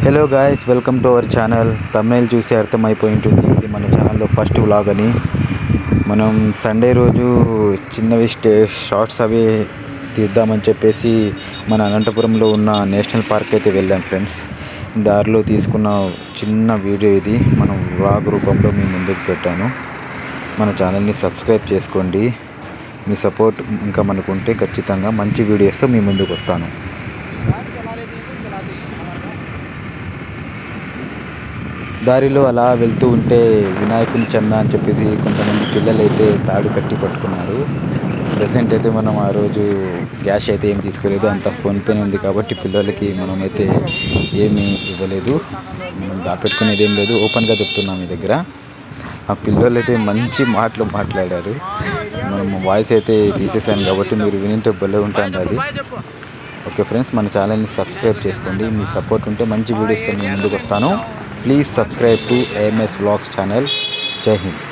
hello guys welcome to our channel తమిళ చూసి అర్థమైపోయి ఉంటుంది ఇది మన ఛానల్లో ఫస్ట్ వ్లాగ్ అని మనం సండే రోజు చిన్నవి స్టే షార్ట్స్ అవి తీద్దామని చెప్పేసి మన అనంతపురంలో ఉన్న నేషనల్ పార్క్ అయితే వెళ్ళాం ఫ్రెండ్స్ దారిలో తీసుకున్న చిన్న వీడియో ఇది మనం వ్లాగ్ రూపంలో మీ ముందుకు పెట్టాను మన ఛానల్ని సబ్స్క్రైబ్ చేసుకోండి మీ సపోర్ట్ ఇంకా మనకు ఉంటే ఖచ్చితంగా మంచి వీడియోస్తో మీ ముందుకు వస్తాను దారిలో అలా వెళ్తూ ఉంటే వినాయకుని చెంద అని చెప్పేసి కొంతమంది పిల్లలు అయితే తాడు కట్టి పట్టుకున్నారు ప్రజెంట్ అయితే మనం ఆ రోజు క్యాష్ అయితే ఏం తీసుకోలేదు అంత ఫోన్పేనే ఉంది కాబట్టి పిల్లలకి మనం అయితే ఏమీ ఇవ్వలేదు మనం దాపెట్టుకునేది ఏం లేదు ఓపెన్గా చెప్తున్నాం మీ దగ్గర ఆ పిల్లలు అయితే మంచి మాటలు మాట్లాడారు మనం వాయిస్ అయితే తీసేసాను కాబట్టి మీరు వినింటే భలే ఉంటుంది అది ఓకే ఫ్రెండ్స్ మన ఛానల్ని సబ్స్క్రైబ్ చేసుకోండి మీ సపోర్ట్ ఉంటే మంచి వీడియోస్తో నేను ముందుకు వస్తాను please subscribe to AMS vlogs channel జై హింద్